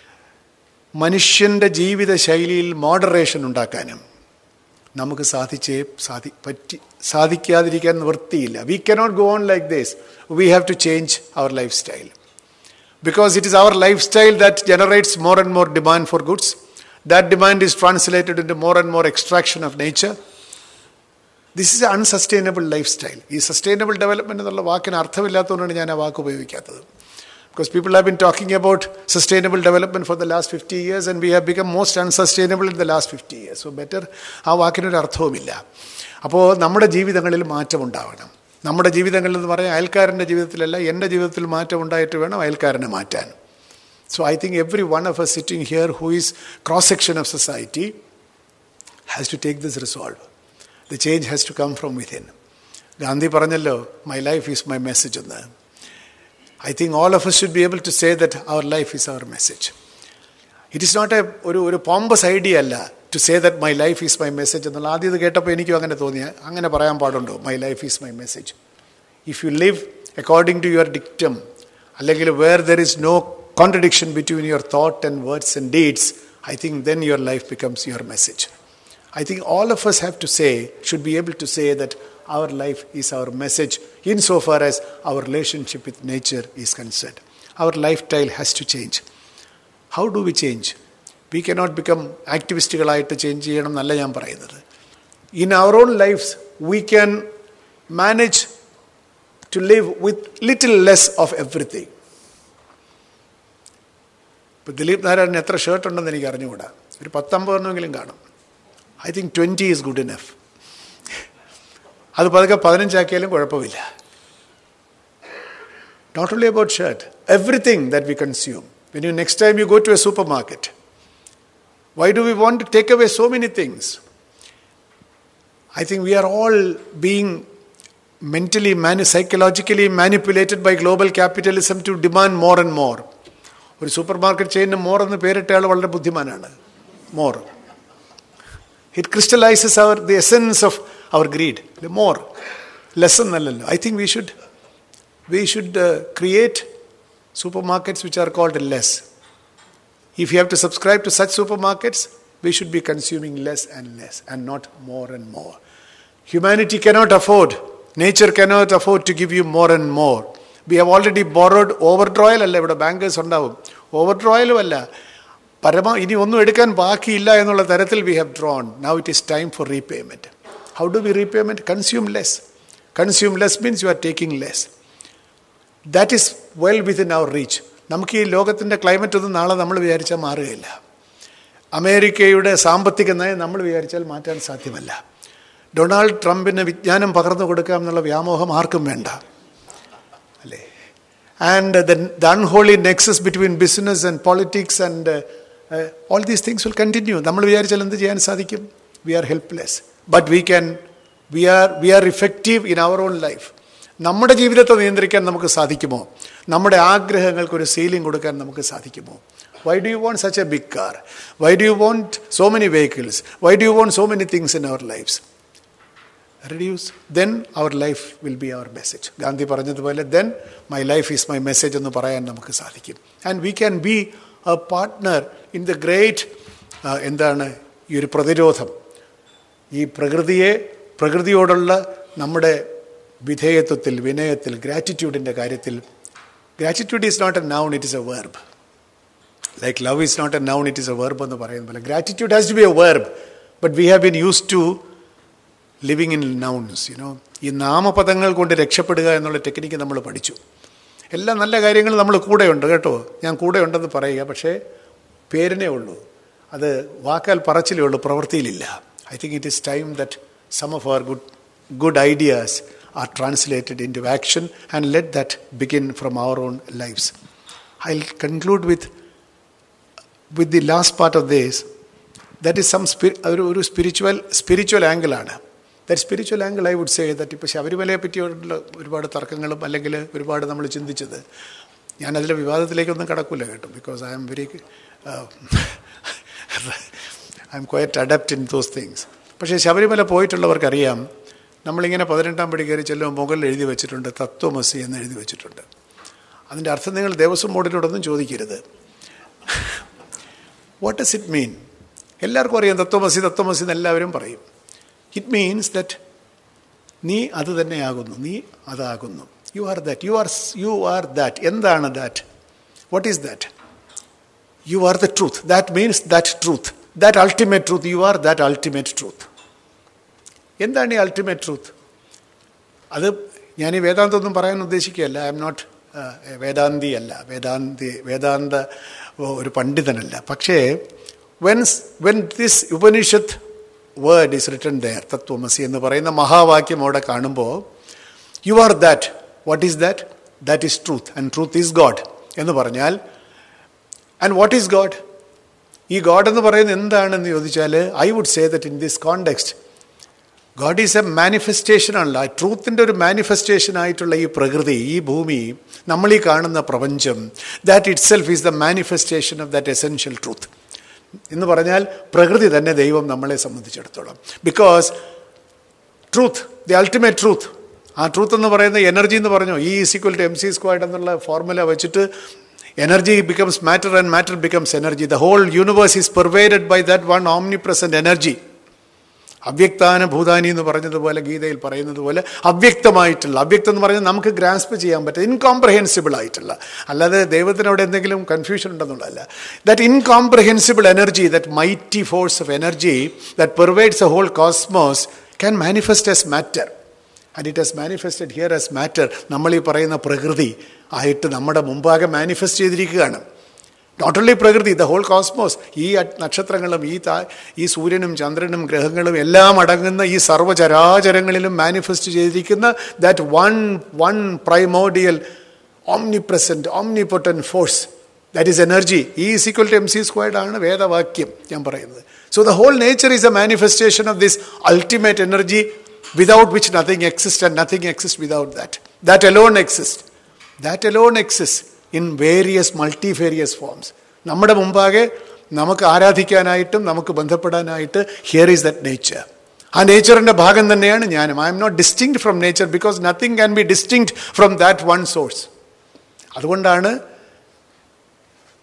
മനുഷ്യൻ്റെ ജീവിത ശൈലിയിൽ മോഡറേഷൻ ഉണ്ടാക്കാനും നമുക്ക് സാധിച്ചേ സാധി പറ്റി സാധിക്കാതിരിക്കാൻ നിവൃത്തിയില്ല we cannot go on like this we have to change our lifestyle because it is our lifestyle that generates more and more demand for goods. That demand is translated into more and more extraction of nature. This is unsustainable lifestyle ഈ സസ്റ്റൈനബിൾ ഡെവലപ്മെൻറ്റ് എന്നുള്ള വാക്കിന് അർത്ഥമില്ലാത്തതുകൊണ്ടാണ് ഞാൻ ആ വാക്ക് ഉപയോഗിക്കാത്തത് because people have been talking about sustainable development for the last fifty years and we have become most unsustainable in the last fifty years so better ആ വാക്കിനൊരു അർത്ഥവുമില്ല അപ്പോൾ നമ്മുടെ ജീവിതങ്ങളിൽ മാറ്റമുണ്ടാവണം നമ്മുടെ ജീവിതങ്ങളിൽ എന്ന് പറയാൻ അയൽക്കാരൻ്റെ ജീവിതത്തിലല്ല എൻ്റെ ജീവിതത്തിൽ മാറ്റം ഉണ്ടായിട്ട് വേണം അയൽക്കാരനെ മാറ്റാൻ so I think every one of a sitting here who is cross section of society has to take this resolve the change has to come from within Gandhi പറഞ്ഞല്ലോ my life is my message എന്ന് I think all of us should be able to say that our life is our message it is not a ഒരു ഒരു പോമ്പസ് ഐഡിയ അല്ല to say that my life is my message എന്നുള്ള ആദ്യം ഇത് കേട്ടപ്പോൾ എനിക്കും അങ്ങനെ തോന്നിയ അങ്ങനെ പറയാൻ പാടുണ്ടോ my life is my message if you live according to your dictum അല്ലെങ്കിൽ where there is no contradiction between your thought and words and deeds I think then your life becomes your message I think all of us have to say, should be able to say that our life is our message insofar as our relationship with nature is concerned. Our lifestyle has to change. How do we change? We cannot become ആക്ടിവിസ്റ്റുകളായിട്ട് ചേഞ്ച് ചെയ്യണം എന്നല്ല ഞാൻ പറയുന്നത് in our own lives we can manage to live with little less of everything ഇപ്പം ദിലീപ് നാരായണൻ എത്ര ഷർട്ട് ഉണ്ടെന്ന് എനിക്ക് അറിഞ്ഞുകൂടാ ഒരു പത്തൊമ്പതെണ്ണമെങ്കിലും കാണും I think twenty is good enough അത് പതുക്കെ പതിനഞ്ചാക്കിയാലും കുഴപ്പമില്ല not only about shirt everything that we consume when you next time you go to a supermarket why do we want to take away so many things I think we are all being mentally, mani- psychologically manipulated by global capitalism to demand more and more. ഒരു സൂപ്പർ മാർക്കറ്റ് ചെയിന് മോർ എന്ന് പേരിട്ട ആൾ വളരെ ബുദ്ധിമാനാണ് more it crystallizes our the essence of our greed more less എന്നല്ലല്ലോ I think we should we should create supermarkets which are called less if you have to subscribe to such supermarkets we should be consuming less and less and not more and more. Humanity cannot afford nature cannot afford to give you more and more we have already borrowed overdrawal അല്ല ഇവിടെ ബാങ്കേഴ്സ് ഉണ്ടാവും ഓവർ ഡ്രോയലും അല്ല പരമ ഇനി ഒന്നും എടുക്കാൻ ബാക്കിയില്ല എന്നുള്ള തരത്തിൽ we have drawn now it is time for repayment how do we repayment consume less consume less means you are taking less that is well within our reach നമുക്ക് ഈ ലോകത്തിൻ്റെ ക്ലൈമറ്റ് ഒന്നും നാളെ നമ്മൾ വിചാരിച്ചാൽ മാറുകയില്ല അമേരിക്കയുടെ സാമ്പത്തിക നയം നമ്മൾ വിചാരിച്ചാൽ മാറ്റാൻ സാധ്യമല്ല ഡൊണാൾഡ് ട്രംപിന് വിജ്ഞാനം പകർന്നു കൊടുക്കാം എന്നുള്ള വ്യാമോഹം ആർക്കും വേണ്ട അല്ലേ and the unholy nexus between business and politics and all these things will continue നമ്മൾ വിചാരിച്ചാൽ എന്ത് ചെയ്യാൻ സാധിക്കും we are helpless but we can we are we are effective in our own life നമ്മുടെ ജീവിതത്തെ നിയന്ത്രിക്കാൻ നമുക്ക് സാധിക്കുമോ നമ്മുടെ ആഗ്രഹങ്ങൾക്കൊരു സീലിംഗ് കൊടുക്കാൻ നമുക്ക് സാധിക്കുമോ why do you want such a big car why do you want so many vehicles why do you want so many things in our lives reduce then our life will be our message Gandhi പറഞ്ഞതുപോലെ then my life is my message എന്ന് പറയാൻ നമുക്ക് സാധിക്കും and we can be a partner in the great എന്താണ് ഈ ഒരു പ്രതിരോധം ഈ പ്രകൃതിയെ പ്രകൃതിയോടുള്ള നമ്മുടെ വിധേയത്വത്തിൽ വിനയത്തിൽ ഗ്രാറ്റിറ്റ്യൂഡിൻ്റെ കാര്യത്തിൽ gratitude is not a noun it is a verb like love is not a noun it is a verb എന്ന് പറയുന്ന പോലെ gratitude has to be a verb but we have been use to living in nouns you know ഈ നാമപദങ്ങൾ കൊണ്ട് രക്ഷപ്പെടുക എന്നുള്ള ടെക്നിക്ക് നമ്മൾ പഠിച്ചു എല്ലാ നല്ല കാര്യങ്ങളും നമ്മൾ കൂടെയുണ്ട് കേട്ടോ ഞാൻ കൂടെ ഉണ്ടെന്ന് പറയുക പക്ഷേ പേരിനേ ഉള്ളൂ അത് വാക്കാൽ പറച്ചിലേ ഉള്ളൂ പ്രവൃത്തിയിലില്ല I think it is time that some of our good good ideas are translated into action and let that begin from our own lives I conclude with with the last part of this that is some ഒരു ഒരു സ്പിരിച്വൽ സ്പിരിച്വൽ ആംഗിളാണ് that spiritual angle I would say that ഇപ്പോൾ ശബരിമലയെ പറ്റിയുള്ള ഒരുപാട് തർക്കങ്ങളും അല്ലെങ്കിൽ ഒരുപാട് നമ്മൾ ചിന്തിച്ചത് ഞാൻ അതിലെ വിവാദത്തിലേക്കൊന്നും കടക്കില്ല കേട്ടോ because I am very I'm quite adept in those things പക്ഷേ ശബരിമല പോയിട്ടുള്ളവർക്കറിയാം നമ്മളിങ്ങനെ പതിനെട്ടാം പടി കയറി ചെല്ലുമ്പോൾ മുകളിൽ എഴുതി വെച്ചിട്ടുണ്ട് തത്വമസി എന്ന് എഴുതി വെച്ചിട്ടുണ്ട് അതിൻ്റെ അർത്ഥം നിങ്ങൾ ദേവസ്വം ബോർഡിനോടൊന്നും ചോദിക്കരുത് വാട്ട് ഡസ് ഇറ്റ് മീൻ എല്ലാവർക്കും അറിയാം തത്വമസി തത്വമസി എന്ന് എല്ലാവരും പറയും ഇറ്റ് മീൻസ് ദറ്റ് നീ അത് തന്നെയാകുന്നു നീ അതാകുന്നു you are that you are you are that എന്താണ് that what is that you are the truth that means that truth that ultimate truth you are that ultimate truth എന്താണ് ഈ അൾട്ടിമേറ്റ് ട്രൂത്ത് അത് ഞാൻ ഈ വേദാന്തമൊന്നും പറയാൻ ഉദ്ദേശിക്കുകയല്ല ഐ എം നോട്ട് വേദാന്തി അല്ല വേദാന്തി വേദാന്ത ഒരു പണ്ഡിതനല്ല പക്ഷേ whence when this Upanishad word is written there തത്വമസി എന്ന് പറയുന്ന മഹാവാക്യം അവിടെ കാണുമ്പോൾ you are that what is that that is truth and truth is God എന്ന് പറഞ്ഞാൽ ആൻഡ് വാട്ട് ഈസ് ഗോഡ് ഈ ഗോഡ് എന്ന് പറയുന്നത് എന്താണെന്ന് ചോദിച്ചാൽ I would say that in this context God is a manifestation ആണല്ലോ ട്രൂത്തിൻ്റെ ഒരു മാനിഫെസ്റ്റേഷൻ ആയിട്ടുള്ള ഈ പ്രകൃതി ഈ ഭൂമി നമ്മൾ ഈ കാണുന്ന പ്രപഞ്ചം that itself is the manifestation of that essential truth എന്ന് പറഞ്ഞാൽ പ്രകൃതി തന്നെ ദൈവം നമ്മളെ സംബന്ധിച്ചിടത്തോളം because truth the ultimate truth ആ ട്രൂത്ത് എന്ന് പറയുന്ന എനർജി എന്ന് പറഞ്ഞു E is equal to m c squared എന്നുള്ള ഫോർമുല വെച്ചിട്ട് energy becomes matter and matter becomes energy the whole universe is pervaded by that one omnipresent energy അവ്യക്താന ഭൂതാനി എന്ന് പറഞ്ഞതുപോലെ ഗീതയിൽ പറയുന്നത് പോലെ അവ്യക്തമായിട്ടുള്ള അവ്യക്തം എന്ന് പറഞ്ഞാൽ നമുക്ക് ഗ്രാസ്പ് ചെയ്യാൻ പറ്റും ഇൻകോംപ്രഹെൻസിബിൾ ആയിട്ടുള്ള അല്ലാതെ ദൈവത്തിനോട് എന്തെങ്കിലും കൺഫ്യൂഷൻ ഉണ്ടെന്നുള്ളതല്ല that incomprehensible energy that mighty force of energy that pervades a whole cosmos can manifest as matter and it has manifested here as matter നമ്മൾ ഈ പറയുന്ന പ്രകൃതി ആയിട്ട് നമ്മുടെ മുമ്പാകെ മാനിഫെസ്റ്റ് ചെയ്തിരിക്കുകയാണ് നോട്ട് ഓൺലി പ്രകൃതി ദ ഹോൾ കോസ്മോസ് ഈ നക്ഷത്രങ്ങളും ഈ താ ഈ സൂര്യനും ചന്ദ്രനും ഗ്രഹങ്ങളും എല്ലാം അടങ്ങുന്ന ഈ സർവ്വചരാചരങ്ങളിലും മാനിഫെസ്റ്റ് ചെയ്തിരിക്കുന്ന that one one primordial omnipresent omnipotent force that is energy E is equal to m c squared ആണ് വേദവാക്യം ഞാൻ പറയുന്നത് so the whole nature is a manifestation of this ultimate energy without which nothing exist and nothing exist without that that alone exist that alone exist in various multifarious forms നമ്മുടെ മുമ്പാകെ നമുക്ക് ആരാധിക്കാനായിട്ടും നമുക്ക് ബന്ധപ്പെടാനായിട്ട് ഹിയർ ഈസ് ദറ്റ് നേച്ചർ ആ നേച്ചറിൻ്റെ ഭാഗം തന്നെയാണ് ഞാനും I M not distinct from nature because nothing can be distinct from that one source അതുകൊണ്ടാണ്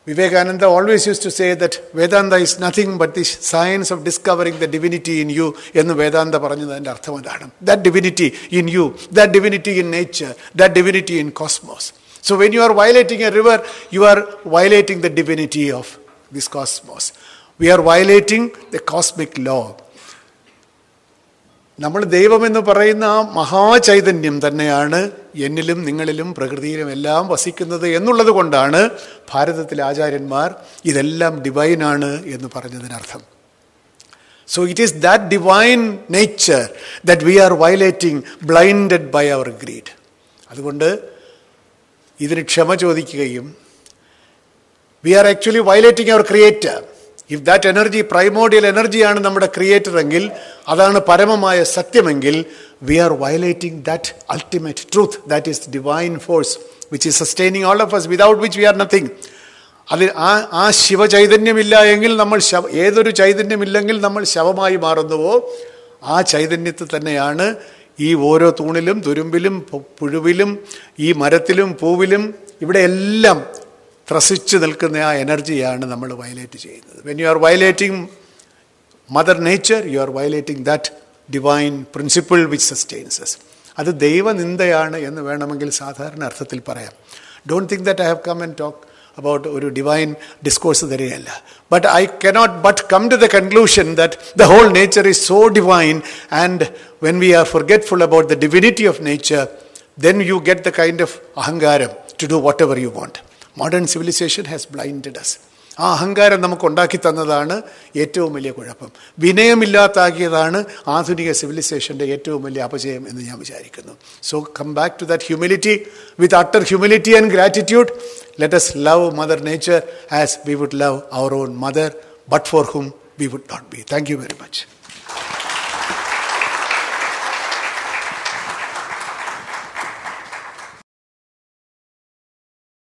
Vivekananda always used to say that Vedanta is nothing but the science of discovering the divinity in you എന്ന് വേദാന്ത പറഞ്ഞതിൻ്റെ അർത്ഥം എന്താണ് that divinity in you that divinity in nature that divinity in cosmos so when you are violating a river you are violating the divinity of this cosmos we are violating the cosmic law നമ്മൾ ദൈവമെന്ന് പറയുന്ന ആ മഹാചൈതന്യം തന്നെയാണ് എന്നിലും നിങ്ങളിലും പ്രകൃതിയിലും എല്ലാം വസിക്കുന്നത് എന്നുള്ളത് കൊണ്ടാണ് ഭാരതത്തിലെ ആചാര്യന്മാർ ഇതെല്ലാം ഡിവൈനാണ് എന്ന് പറഞ്ഞതിനർത്ഥം so it is that divine nature that we are violating blinded by our greed അതുകൊണ്ട് ഇതിന് ക്ഷമ ചോദിക്കുകയും we are actually violating our creator if that energy primordial എനർജിയാണ് നമ്മുടെ ക്രിയേറ്റർ എങ്കിൽ അതാണ് പരമമായ സത്യമെങ്കിൽ we are violating that ultimate truth that is divine force which is sustaining all of us without which we are nothing അത് ആ ആ ശിവചൈതന്യമില്ല എങ്കിൽ നമ്മൾ ശവ ഏതൊരു ചൈതന്യമില്ലെങ്കിൽ നമ്മൾ ശവമായി മാറുന്നുവോ ആ ചൈതന്യത്തിൽ തന്നെയാണ് ഈ ഓരോ തൂണിലും തുരുമ്പിലും പു- പുഴുവിലും ഈ മരത്തിലും പൂവിലും ഇവിടെ എല്ലാം ത്രസിച്ചു നിൽക്കുന്ന ആ എനർജിയാണ് നമ്മൾ വയലേറ്റ് ചെയ്യുന്നത് when you are violating mother nature you are violating that divine principle which sustains അത് ദൈവനിന്ദയാണ് എന്ന് വേണമെങ്കിൽ സാധാരണ അർത്ഥത്തിൽ പറയാം don't think that I have come and talk about ഒരു ഡിവൈൻ ഡിസ്കോഴ്സ് തരികയല്ല but I cannot but come to the conclusion that the whole nature is so divine and when we are forgetful about the divinity of nature then you get the kind of ahangaram to do whatever you want. Modern civilization has blinded us. ആ അഹങ്കാരം നമുക്ക് ഉണ്ടാക്കി തന്നതാണ് ഏറ്റവും വലിയ കുഴപ്പം വിനയമില്ലാത്താക്കിയതാണ് ആധുനിക സിവിലൈസേഷൻ്റെ ഏറ്റവും വലിയ അപജയം എന്ന് ഞാൻ വിചാരിക്കുന്നു so come back to that humility with utter humility and gratitude let us love mother nature as we would love our own mother but for whom we would not be thank you very much